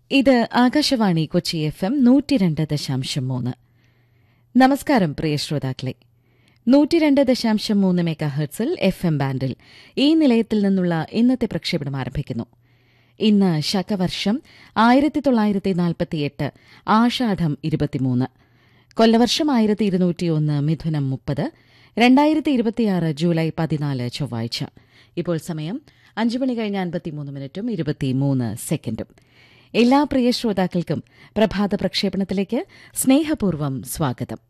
ഇത് Akashvani Kochi F M നൂറ്റിരണ്ട് ദശാംശം മൂന്ന് നമസ്കാരം പ്രിയ ശ്രോതാക്കളെ നൂറ്റിരണ്ട് ദശാംശം മൂന്ന് മെഗാ ഹെർട്സിൽ എഫ് എം ബാൻഡിൽ ഈ നിലയത്തിൽ നിന്നുള്ള ഇന്നത്തെ പ്രക്ഷേപണം ആരംഭിക്കുന്നു ഇന്ന് ശകവർഷം ആയിരത്തി തൊള്ളായിരത്തി നാൽപ്പത്തിയെട്ട് ആഷാഢം ഇരുപത്തിമൂന്ന് കൊല്ലവർഷം ആയിരത്തി ഇരുന്നൂറ്റിയൊന്ന് മിഥുനം മുപ്പത് രണ്ടായിരത്തി ഇരുപത്തിയാറ് ജൂലൈ പതിനാല് ചൊവ്വാഴ്ച ഇപ്പോൾ സമയം അഞ്ചു മണി കഴിഞ്ഞ് അൻപത്തിമൂന്ന് മിനിറ്റും ഇരുപത്തിമൂന്ന് സെക്കൻഡും എല്ലാ പ്രിയ ശ്രോതാക്കൾക്കും പ്രഭാത പ്രക്ഷേപണത്തിലേക്ക് സ്നേഹപൂർവ്വം സ്വാഗതം